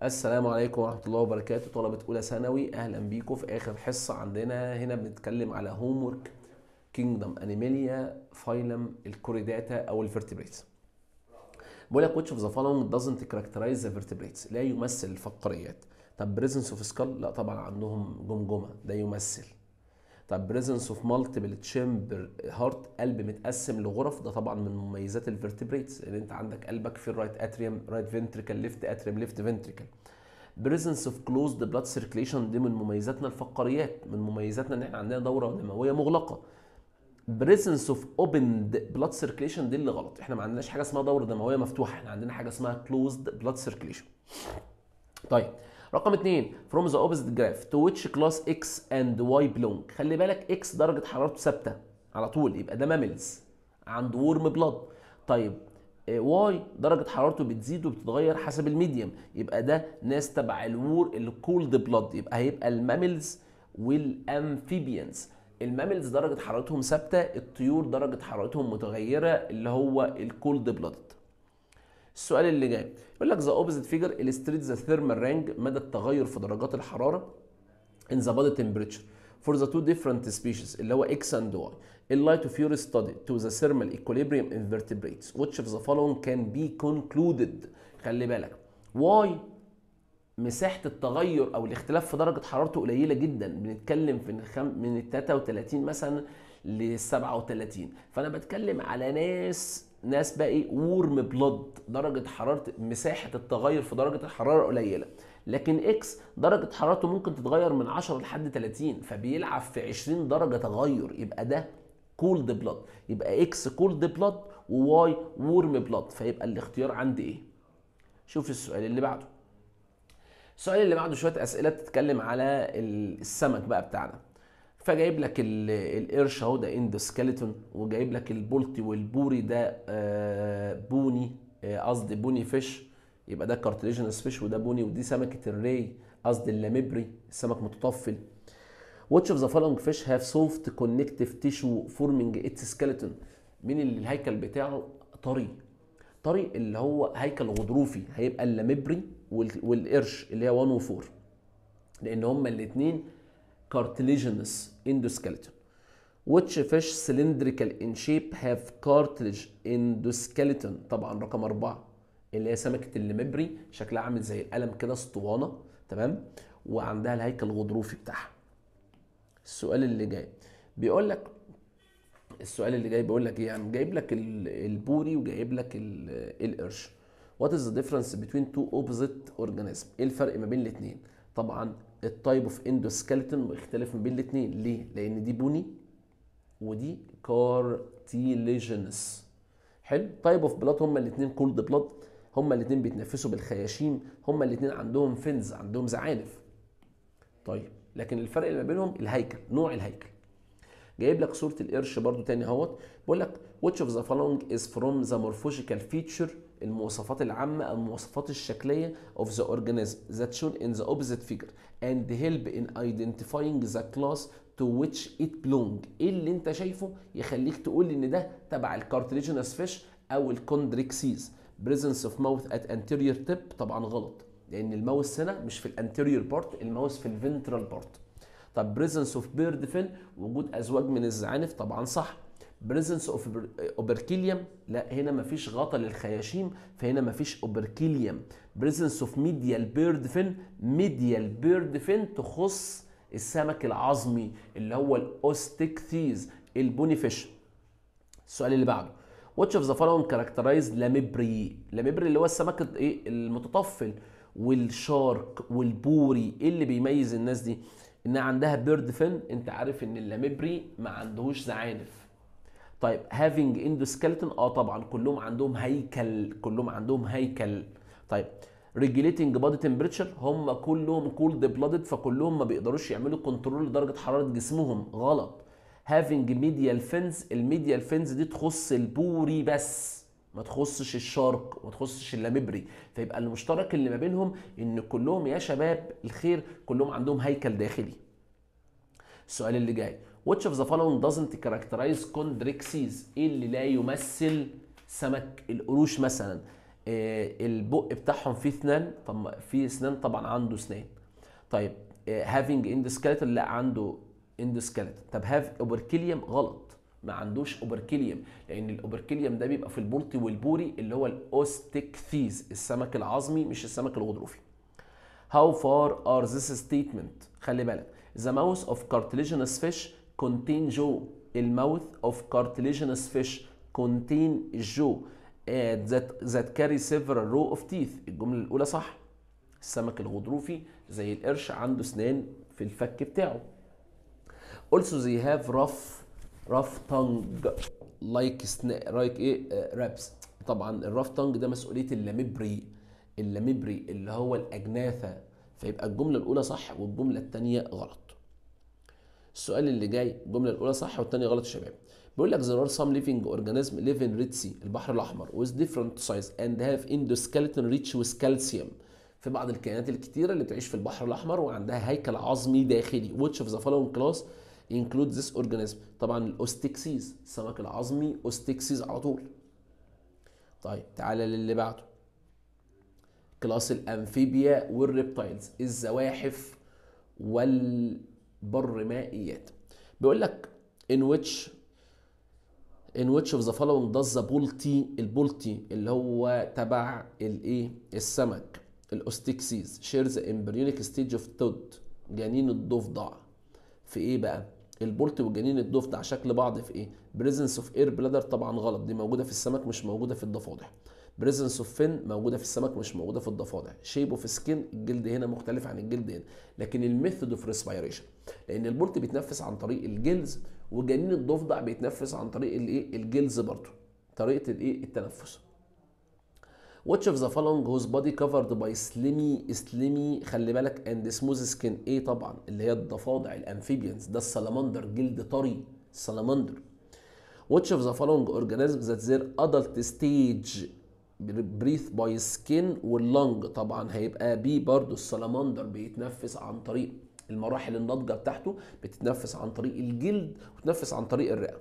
السلام عليكم ورحمة الله وبركاته طلبة أولى ثانوي أهلا بيكم في آخر حصة عندنا هنا بنتكلم على هوم ورك كينجدم أنيميليا فايلم الكوريداتا أو الفرتبريتس بقول لك which of the following doesn't characterize the vertebrates لا يمثل الفقاريات طب presence of skull لا طبعا عندهم جمجمة ده يمثل طب presence of multiple chamber heart قلب متقسم لغرف ده طبعا من مميزات الفرتبريتس لان انت عندك قلبك في الرايت اتريوم رايت فنتريكل ليفت اتريوم ليفت فنتريكل presence of closed blood circulation دي من مميزاتنا الفقاريات من مميزاتنا ان احنا عندنا دوره دمويه مغلقه presence of opened blood circulation دي اللي غلط احنا ما عندناش حاجه اسمها دوره دمويه مفتوحه احنا عندنا حاجه اسمها closed blood circulation طيب رقم اثنين from the opposite graph to which class x and y belong خلي بالك x درجة حرارته ثابتة على طول يبقى ده ماملز عنده ورم بلاد طيب واي درجة حرارته بتزيد وبتتغير حسب الميديم يبقى ده ناس تبع الور الكولد بلاد يبقى هيبقى الماملز والامفيبيانز الماملز درجة حرارتهم ثابتة الطيور درجة حرارتهم متغيرة اللي هو الكولد بلاد السؤال اللي جاي يقول لك ذا اوبوزيت فيجر illustrates the thermal range مدى التغير في درجات الحراره in the body temperature for the two different species اللي هو x and y in light of your study to the thermal equilibrium in vertebrates which of the following can be concluded خلي بالك y مساحة التغير أو الاختلاف في درجة حرارته قليلة جدا بنتكلم في الخم... من ال 33 مثلا ل 37 فأنا بتكلم على ناس ناس بقى ايه ورم بلود درجه حراره مساحه التغير في درجه الحراره قليله لكن اكس درجه حرارته ممكن تتغير من 10 لحد 30 فبيلعب في 20 درجه تغير يبقى ده كولد بلاد يبقى اكس كولد بلاد وواي ورم بلاد فيبقى الاختيار عندي ايه شوف السؤال اللي بعده السؤال اللي بعده شويه اسئله بتتكلم على السمك بقى بتاعنا فجايب لك القرش اهو ده اندوسكيلتون وجايب لك البولتي والبوري ده بوني قصدي بوني فيش يبقى ده كارتليجينس فيش وده بوني ودي سمكه الري قصدي اللامبري السمك متطفل Which of the following fish have soft connective tissue forming its skeleton مين اللي الهيكل بتاعه طري طري اللي هو هيكل غضروفي هيبقى اللامبري والقرش اللي هي 1 و 4 لان هما الاثنين cartilaginous endoskeleton which fish cylindrical in shape have cartilage endoskeleton طبعا رقم أربعة اللي هي سمكة الليمبري شكلها عامل زي القلم كده اسطوانة تمام وعندها الهيكل الغضروفي بتاعها السؤال اللي جاي بيقول لك السؤال اللي جاي بيقول لك ايه يعني جايب لك البوري وجايب لك القرش What is the difference between two opposite organisms؟ ايه الفرق ما بين الاثنين؟ طبعا التايب اوف اندوسكeleton مختلف ما بين الاثنين ليه؟ لان دي بني ودي كارتيليجينس حلو تايب اوف بلاد هما الاثنين كولد بلاد هما الاثنين بيتنفسوا بالخياشيم هما الاثنين عندهم فينز عندهم زعانف طيب لكن الفرق اللي ما بينهم الهيكل نوع الهيكل جايب لك صوره القرش برضو تاني اهوت بيقول لك which of the following is from the morphological feature المواصفات العامة أو المواصفات الشكلية of the organism that shown in the opposite figure and help in identifying the class to which it belong ايه اللي انت شايفه يخليك تقول ان ده تبع الكارتليجينس فيش او الكوندريكسيز presence of mouth at anterior tip طبعا غلط لان الماوس هنا مش في الانتيريور بارت الماوس في الفنترال بارت طب presence of bird fin وجود ازواج من الزعانف طبعا صح بريزنس اوف اوبركيليوم لا هنا مفيش غطا للخياشيم فهنا مفيش اوبركيليوم بريزنس اوف ميديال بيرد فين ميديال بيرد فين تخص السمك العظمي اللي هو الاوستيكثيز البوني فيش السؤال اللي بعده Which of the following characterize لامبري لامبري اللي هو السمك ايه المتطفل والشارك والبوري ايه اللي بيميز الناس دي انها عندها بيرد فين انت عارف ان اللامبري ما عندهوش زعانف طيب having endoskeleton اه طبعا كلهم عندهم هيكل كلهم عندهم هيكل طيب regulating body temperature هم كلهم cold blooded فكلهم ما بيقدروش يعملوا كنترول لدرجه حراره جسمهم غلط having medial fins الميديال fins دي تخص البوري بس ما تخصش الشارك وما تخصش اللامبري فيبقى المشترك اللي ما بينهم ان كلهم يا شباب الخير كلهم عندهم هيكل داخلي السؤال اللي جاي which of the following doesn't characterize chondrichthyes ايه اللي لا يمثل سمك القروش مثلا آه، البق بتاعهم فيه اسنان طب في اسنان طبعا عنده اسنان طيب هافينج اندوسكيلتون لا عنده اندوسكيلتون طب هاف اوبركيليوم غلط ما عندوش اوبركيليوم لان الاوبركيليوم ده بيبقى في البلطي والبوري اللي هو الاوستيكثيز السمك العظمي مش السمك الغضروفي How far are this statement خلي بالك The mouth of cartilaginous fish contain jaw المouth of cartilaginous fish contain jaw uh, that, that carry several row of teeth الجملة الأولى صح السمك الغضروفي زي القرش عنده اسنان في الفك بتاعه also they have rough rough tongue like sna- like ايه uh, raps طبعا الراف تانج ده مسؤوليه اللامبري اللامبري اللي هو الاجناثه فيبقى الجمله الاولى صح والجمله الثانيه غلط السؤال اللي جاي الجمله الاولى صح والثانيه غلط يا شباب بيقول لك there are some living organism live in Red Sea البحر الاحمر with different size and have endoskeleton rich with calcium في بعض الكائنات الكتيرة اللي بتعيش في البحر الأحمر وعندها هيكل عظمي داخلي which of the following class include this organism طبعا الأوستيكسيز السمك العظمي أوستيكسيز على طول طيب تعالى للي بعده كلاس الأمفيبيا والريبتايلز الزواحف والبرمائيات بيقول لك in which in which of the following does the بولتي البولتي اللي هو تبع الايه السمك الاوستيكسيز share the embryonic stage of tod جنين الضفدع في ايه بقى البولت وجنين الضفدع شكل بعض في ايه بريزنس اوف اير بلادر طبعا غلط دي موجوده في السمك مش موجوده في الضفادع بريزنس اوف فين موجوده في السمك مش موجوده في الضفادع شيب اوف سكين الجلد هنا مختلف عن الجلد هنا لكن الميثود اوف ريسبيريشن لان البولت بيتنفس عن طريق الجلز وجنين الضفدع بيتنفس عن طريق الايه الجلز برضه طريقه الايه التنفس Which of the following whose body covered by slimy slimy خلي بالك and smooth skin ايه طبعا اللي هي الضفادع الامفيبيانز ده السلمندر جلد طري السلمندر Which of the following organisms that their adult stage breathe by skin واللنج طبعا هيبقى بي برضو السلمندر بيتنفس عن طريق المراحل الناضجة بتاعته بتتنفس عن طريق الجلد وتنفس عن طريق الرئة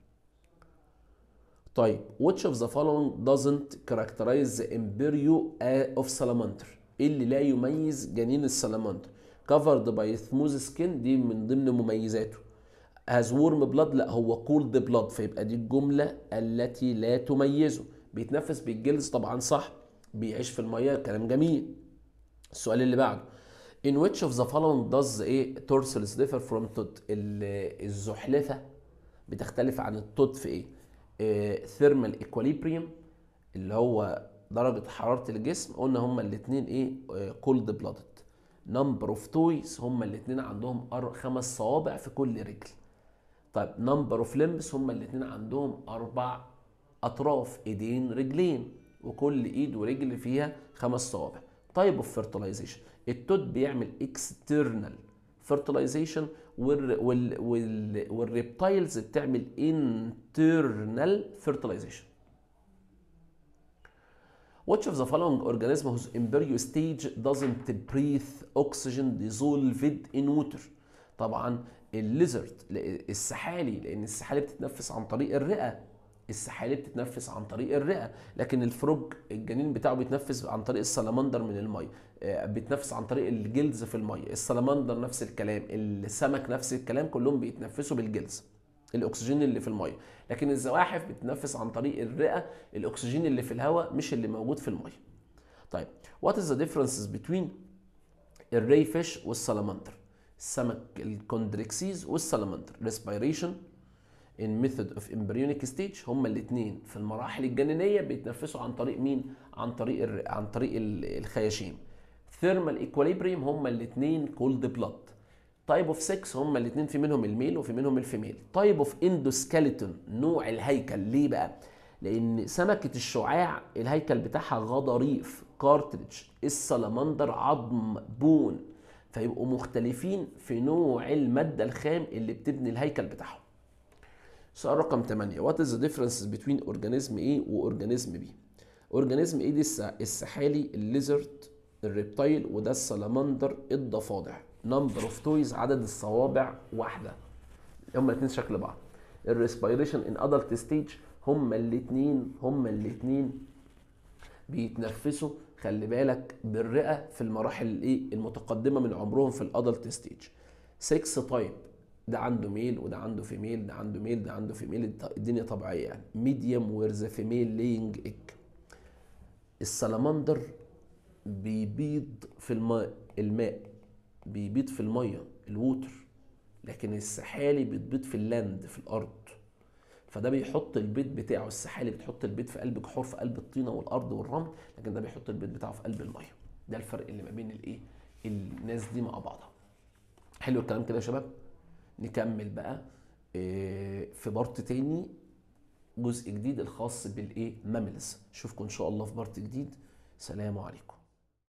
طيب which of the following doesn't characterize the embryo of salamander ايه اللي لا يميز جنين السلمندر covered by smooth skin دي من ضمن مميزاته has warm blood لا هو cooled blood فيبقى دي الجملة التي لا تميزه بيتنفس بالجلز طبعا صح بيعيش في المية كلام جميل السؤال اللي بعده in which of the following does ايه torsos differ from tod الزحلفة بتختلف عن التود في ايه ثيرمال ايكوليبريم اللي هو درجة حرارة الجسم قلنا هما الاتنين ايه كولد بلادد نمبر اوف تويز هما الاتنين عندهم خمس صوابع في كل رجل طيب نمبر اوف لمبس هما الاتنين عندهم اربع اطراف ايدين رجلين وكل ايد ورجل فيها خمس صوابع تايب اوف فيرتلايزيشن التود بيعمل اكسترنال فيرتلايزيشن والريبتايلز بتعمل internal fertilization. Which of the following organism whose embryo stage doesn't breathe oxygen dissolved in water؟ طبعا الليزرد السحالي لان السحالي بتتنفس عن طريق الرئه السحالي بتتنفس عن طريق الرئه لكن الفروج الجنين بتاعه بيتنفس عن طريق السلمندر من الميه بيتنفس عن طريق الجلز في الميه السلمندر نفس الكلام السمك نفس الكلام كلهم بيتنفسوا بالجلز الاكسجين اللي في الميه لكن الزواحف بتتنفس عن طريق الرئه الاكسجين اللي في الهواء مش اللي موجود في الميه طيب وات از ذا ديفرنسز بتوين الري فيش والسلمندر السمك الكوندريكسيز والسلمندر ريسبيريشن in method of embryonic stage هما الاثنين في المراحل الجنينيه بيتنفسوا عن طريق مين عن طريق الر... عن طريق الخياشيم ثيرمال ايكوليبريم هما الاثنين كولد بلاد تايب اوف 6 هما الاثنين في منهم الميل وفي منهم الفيميل تايب اوف اندوسكيلتون نوع الهيكل ليه بقى لان سمكه الشعاع الهيكل بتاعها غضاريف كارتريدج السلمندر عظم بون فيبقوا مختلفين في نوع الماده الخام اللي بتبني الهيكل بتاعهم سؤال رقم 8 وات از ذا differences بين اورجانيزم A واورجانيزم B اورجانيزم A دي السحالي الليزرد الريبتايل وده السلمندر الضفادع نمبر اوف تويز عدد الصوابع واحده هما الاثنين شكل بعض الريسبيريشن ان ادلت ستيج هما الاثنين هما الاثنين بيتنفسوا خلي بالك بالرئه في المراحل الايه المتقدمه من عمرهم في الادلت ستيج 6 تايب ده عنده ميل وده عنده فيميل ده عنده ميل ده عنده فيميل الدنيا طبيعيه يعني ميديوم ويرز فيميل لينج ايج السلمندر بيبيض في الماء الماء بيبيض في الميه الووتر لكن السحالي بتبيض في اللاند في الارض فده بيحط البيض بتاعه السحالي بتحط البيض في قلب جحور في قلب الطينه والارض والرمل لكن ده بيحط البيض بتاعه في قلب الميه ده الفرق اللي ما بين الايه الناس دي مع بعضها حلو الكلام كده يا شباب نكمل بقى إيه، في بارت تاني جزء جديد الخاص بالايه ماملز اشوفكم ان شاء الله في بارت جديد سلام عليكم